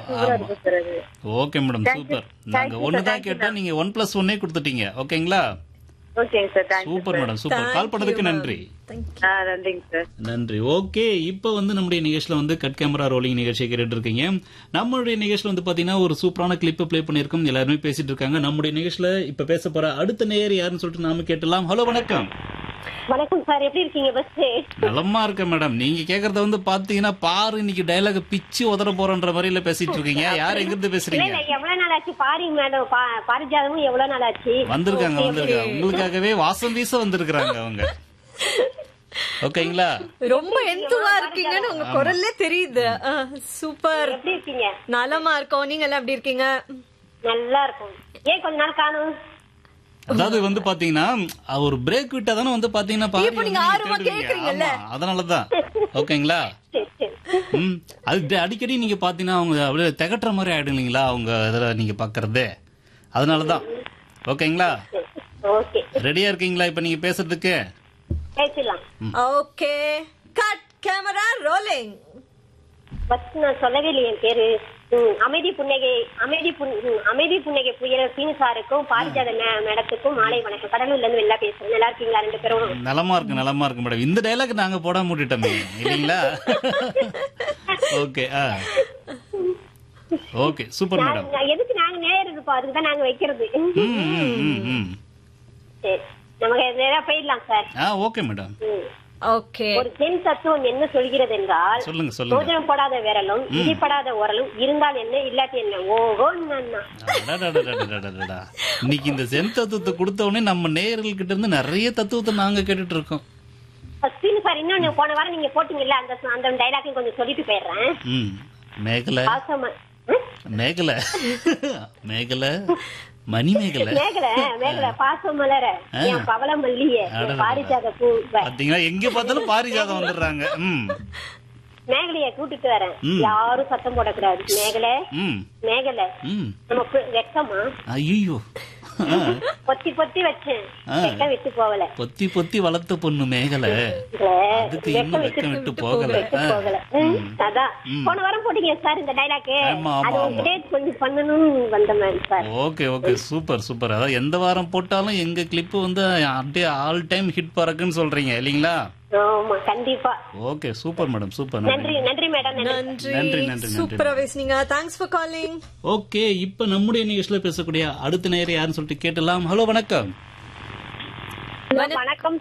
சூப்பரா இருக்கும் சார் அது ஓகே மேடம் சூப்பர் நாங்க ஒன்னு தான் கேட்டோம் நீங்க ஒன் பிளஸ் ஒன்னே கொடுத்துட்டீங்க ஓகேங்களா ஓகேங்க sir thank you super madam super call பண்ணதுக்கு நன்றி ஆ நன்றிங்க சார் நன்றி ஓகே இப்போ வந்து நம்முடைய நிகழ்ச்சியில் வந்து கட் கேமரா ரோலிங் நிகழ்ச்சியை கேட்டுட்டு இருக்கீங்க நம்மளுடைய நிகழ்ச்சியில் வந்து பாத்தீங்கன்னா ஒரு சூப்பரான கிளிப் ப்ளே பண்ணியிருக்கோம் எல்லாருமே பேசிட்டு இருக்காங்க நம்முடைய நிகழ்ச்சியில இப்ப பேச போற அடுத்த நேர் யாருன்னு சொல்லிட்டு நாம கேட்டலாம் ஹலோ வணக்கம் வணக்கம் சார் எப்படி இருக்கீங்க பஸ் நலமா இருக்கேன் மேடம் நீங்க கேக்குறத வந்து பாத்தீங்கன்னா பாரு இன்னைக்கு டைலாக் பிச்சு உதற போறன்ற மாதிரில பேசிட்டு இருக்கீங்க யார் எங்க இருந்து பேசுறீங்க இல்ல எவ்வளவு நாள் ஆச்சு பாரி மேடம் பா- பாரிஜாதமும் எவ்வளவு நாள் ஆச்சு வந்திருக்காங்க வந்திருக்காங்க உங்களுக்காகவே வாசம் வீச வந்திருக்கிறாங்க அவங்க ஓகேங்களா ரொம்ப எந்துவா இருக்கீங்கன்னு உங்க குரல்ல தெரியுது ஆ, சூப்பர் எப்படி இருக்கீங்க நலமா இருக்கோம் நீங்க எல்லாம் எப்படி இருக்கீங்க நல்லா இருக்கும் ஏன் கொஞ்ச நாள் காணும் அதாவது வந்து பாத்தீங்கன்னா ஒரு பிரேக் விட்டா தானே வந்து பாத்தீங்கன்னா பாரு இப்போ நீங்க வந்து ஆர்வமா தேடுவீங்க. கேக்குறீங்கல்ல? ஆமா, அதனாலதான் ஓகேங்களா சரி சரி ம் அது ட- அடிக்கடி நீங்க பாத்தீங்கன்னா அவங்க அப்படியே திகட்டுற மாதிரி ஆயிடும் இல்லைங்களா அவங்க இதுல நீங்க பாக்குறது அதனாலதான் ஓகேங்களா ஓகே ரெடியா இருக்கீங்களா இப்ப நீங்க பேசுறதுக்கு பேசலாம் ஓகே கட் கேமரா ரோலிங் பஸ் நான் சொல்லவே இல்லையே என் பேரு ம், அமைதி புன்னகை அமைதி புன் ம், அமைதி புன்னகை புயல் சீனு சாருக்கும் பாரிஜாத மே- மேடத்துக்கும் மாலை வணக்கம் கடலூர்ல இருந்து வெளில பேசுறேன் நல்லா இருக்கீங்களா ரெண்டு பேரும் நலமா இருக்கு நலமா இருக்கு மேடம் இந்த டைலாக் நாங்க போட மூடிட்டோமே இல்லைங்களா ஓகே ஆ ஓகே சூப்பர் மேடம் நான் எதுக்கு நாங்க நேரம் இருப்போம் அதுக்கு தான் நாங்க வைக்கிறது ம் ம் ம் ம் சரி நமக்கு நேரா போயிடலாம் சார் ஆ ஓகே மேடம் ம். ஓகே ஒரு பெண் தத்துவம் என்ன சொல்கிறது என்றால் சொல்லுங்க சொல்லுங்க சோதனம் போடாத விரலும் இடிப்படாத உரலும் இருந்தால் என்ன இல்லாட்டி என்ன ஓஹோ நன்னா அடடடடடடடடா. இன்னைக்கு இந்த சென் தத்துவத்தை கொடுத்த உடனே நம்ம நேயர்கள் கிட்ட இருந்து நிறைய தத்துவத்தை நாங்க கேட்டுட்டு இருக்கோம் சீனு சார் இன்னொன்னு போன வாரம் நீங்க போட்டீங்கல்ல அந்த அந்த டைலாக்கையும் கொஞ்சம் சொல்லிட்டு போயிடுறேன் ம் மேகலை பாசமா ம்? மேகலை மேகலை மணி மேகலை மேகல மேகல பாசம் மலர என் பவள மல்லிய அடடடடா. பாரிஜாத பூ பாத்தீங்களா எங்க பார்த்தாலும் பாரிஜாதம் வந்துடுறாங்க ம் மேகலைய கூட்டிட்டு வரேன் ம். யாரும் சத்தம் போடக்கூடாது மேகல ம் மேகல ம் நம்ம பு- வெக்கமா ஐயோ பொத்தி பொத்தி வச்சேன் ஆ. வெக்கம் விட்டு போகல பொத்தி பொத்தி வளர்த்த பொண்ணு மேகலை இல்ல, அதுக்கு இன்னும் வெக்கம் விட்டு போகல விட்டு ஆ. போகல ம், அதான் போன வாரம் போட்டீங்க சார் இந்த டைலாக் ஆமா, ஆமா, அது ஆமா. உங்ககிட்ட கொஞ்சம் பண்ணணும்னு வந்த மாதிரி sir okay okay super super அதாவது எந்த வாரம் போட்டாலும் எங்க கிளிப் வந்து அப்படியே ஆல் டைம் ஹிட் பறக்குன்னு சொல்றீங்க இல்லைங்களா ஆமா கண்டிப்பா ஓகே சூப்பர் மேடம் சூப்பர் நன்றி நன்றி மேடம் நன்றி நன்றி நன்றி, நன்றி, சூப்பரா பேசுனீங்க தேங்க்ஸ் ஃபார் காலிங் ஓகே இப்ப நம்முடைய நிகழ்ச்சியில பேசக்கூடிய அடுத்த நேரம் யாருன்னு சொல்லிட்டு கேட்டலாம் ஹலோ வணக்கம் வணக்கம்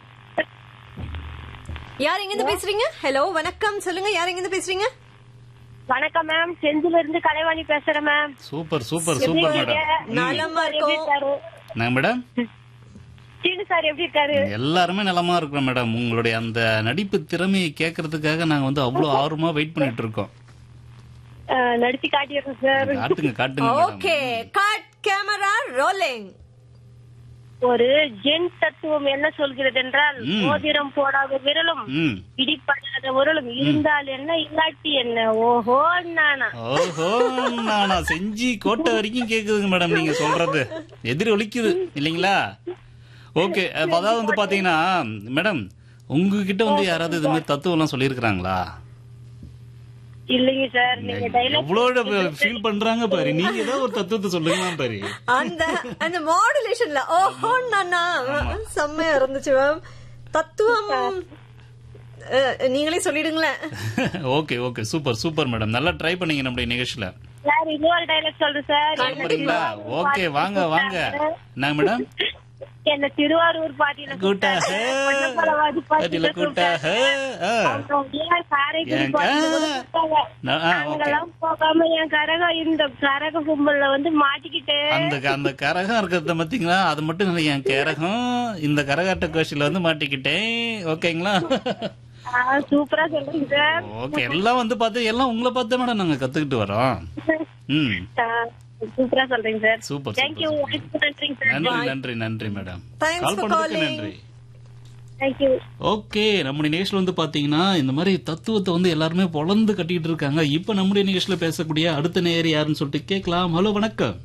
யார் எங்க இருந்து பேசுறீங்க ஹலோ வணக்கம் சொல்லுங்க யார் எங்க இருந்து பேசுறீங்க வணக்கம் மேம் செஞ்சில இருந்து கலைவாணி பேசுறேன் ma'am super super super madam நலமா எப்படி இருக்கோம் இருக்காரு நான் மேடம் சீனு சார் எப்படி இருக்காரு எல்லாருமே நலமா இருக்கிறோம் மேடம் உங்களுடைய அந்த நடிப்பு திறமையை கேட்கறதுக்காக நாங்க வந்து அவ்வளவு ஆர்வமா வெயிட் பண்ணிட்டு இருக்கோம் அஹ், நடிச்சு காட்டிடுறேன் சார் காட்டுங்க காட்டுங்க madam okay cut camera rolling ஒரு ஜென் தத்துவம் என்ன சொல்கிறது என்றால் ம். மோதிரம் போடாத விரலும் ம் இடிப்படாத உரலும் இருந்தால் என்ன இல்லாட்டி என்ன ஓஹோ நானா ஓஹோ நானா செஞ்சி கோட்டை வரைக்கும் கேக்குதுங்க மேடம் நீங்க சொல்றது எதிர் ஒலிக்குது இல்லைங்களா ஓகே அதாவது வந்து பாத்தீங்கன்னா மேடம் உங்ககிட்ட வந்து யாராவது இது மாதிரி தத்துவம் எல்லாம் சொல்லியிருக்கிறாங்களா இல்லைங்க சார் நீங்க டைலாக் எவ்வளவு ஃபீல் பண்றாங்க பாரு நீங்க ஏதாவது ஒரு தத்துவத்தை சொல்லுங்க பாரு அந்த அந்த மாடுலேஷன்ல ஓஹோ நானா செம்மையா இருந்துச்சு மேம் தத்துவம் அஹ், நீங்களே சொல்லிடுங்களேன் okay okay super super madam நல்லா ட்ரை பண்ணீங்க நம்முடைய நிகழ்ச்சியில சார் இன்னொரு டைலாக் சொல்றேன் சார் போறீங்களா ஓகே வாங்க வாங்க என்ன மேடம் என்ன திருவாரூர் பாட்டியில கூட்டா ஹே. பொன்னம்பலவாதி பாட்டில கூட்டா ஹே. ஆ. காரைக்குடி ஏங்க? பாட்டியில கூப்பிட்டாங்க. நான்- ஆ, ஓகே நாங்கெல்லாம் போகாம என் கரகம் இந்த கரக கும்பல்ல வந்து மாட்டிக்கிட்டு அந்த அந்த கரகம் இருக்கிறத பாத்தீங்களா அது மட்டும் இல்லை என் கரகம் இந்த கரகாட்ட கோஷில வந்து மாட்டிக்கிட்டேன் ஓகேங்களா ஆ, சூப்பரா சொல்றீங்க சார் ஓகே எல்லாம் வந்து பார்த்து எல்லாம் உங்களை பார்த்து மேடம் நாங்க கத்துக்கிட்டு வரோம் ம் ஆ, சூப்பரா சொல்றீங்க சார் சூப்பர் தேங்க்யூ சூப்பர் நன்றிங்க சார் நன்றி நன்றி நன்றி மேடம் Thanks கால் for பண்ணதுக்கு calling. நன்றி தேங்க்யூ ஓகே நம்முடைய நிகழ்ச்சியில் வந்து பாத்தீங்கன்னா இந்த மாதிரி தத்துவத்தை வந்து எல்லாருமே பொழந்து கட்டிட்டு இருக்காங்க இப்ப நம்முடைய நிகழ்ச்சியில பேசக்கூடிய அடுத்த நேர் யாருன்னு சொல்லிட்டு கேட்கலாம் ஹலோ வணக்கம்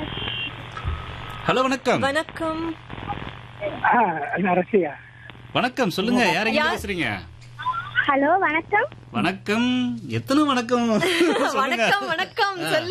ஹலோ வணக்கம் வணக்கம் அரசியா வணக்கம் சொல்லுங்க யார் எங்க பேசுறீங்க ஹலோ வணக்கம் வணக்கம் எத்தனை வணக்கம் சொல்லுங்க வணக்கம் வணக்கம் சொல்லு